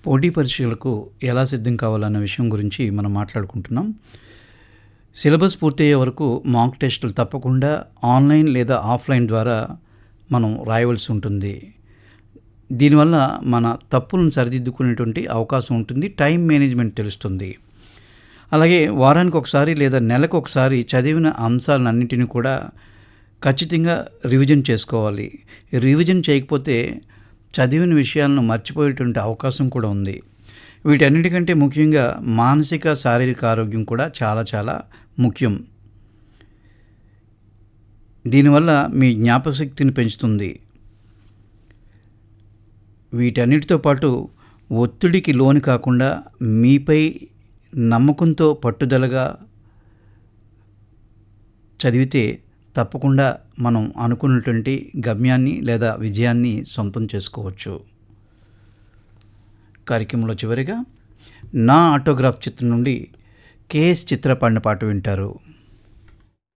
పోటీ పరీక్షలకు ఎలా సిద్ధం కావాలన్న విషయం గురించి మనం మాట్లాడుకుంటున్నాం సిలబస్ పూర్తయ్యే వరకు మాక్ టెస్టులు తప్పకుండా ఆన్లైన్ లేదా ఆఫ్లైన్ ద్వారా మనం రాయవలసి ఉంటుంది దీనివల్ల మన తప్పులను సరిదిద్దుకునేటువంటి అవకాశం ఉంటుంది టైం మేనేజ్మెంట్ తెలుస్తుంది అలాగే వారానికి ఒకసారి లేదా నెలకు ఒకసారి చదివిన అంశాలన్నింటినీ కూడా ఖచ్చితంగా రివిజన్ చేసుకోవాలి రివిజన్ చేయకపోతే చదివిన విషయాలను మర్చిపోయేటువంటి అవకాశం కూడా ఉంది వీటన్నిటికంటే ముఖ్యంగా మానసిక శారీరక ఆరోగ్యం కూడా చాలా చాలా ముఖ్యం దీనివల్ల మీ జ్ఞాపశక్తిని పెంచుతుంది వీటన్నిటితో పాటు ఒత్తిడికి లోను కాకుండా మీపై నమ్మకంతో పట్టుదలగా చదివితే తప్పకుండా మనం అనుకున్నటువంటి గమ్యాన్ని లేదా విజయాన్ని సొంతం చేసుకోవచ్చు కార్యక్రమంలో చివరిగా నా ఆటోగ్రాఫ్ చిత్రం నుండి కేఎస్ చిత్ర పాడిన పాట వింటారు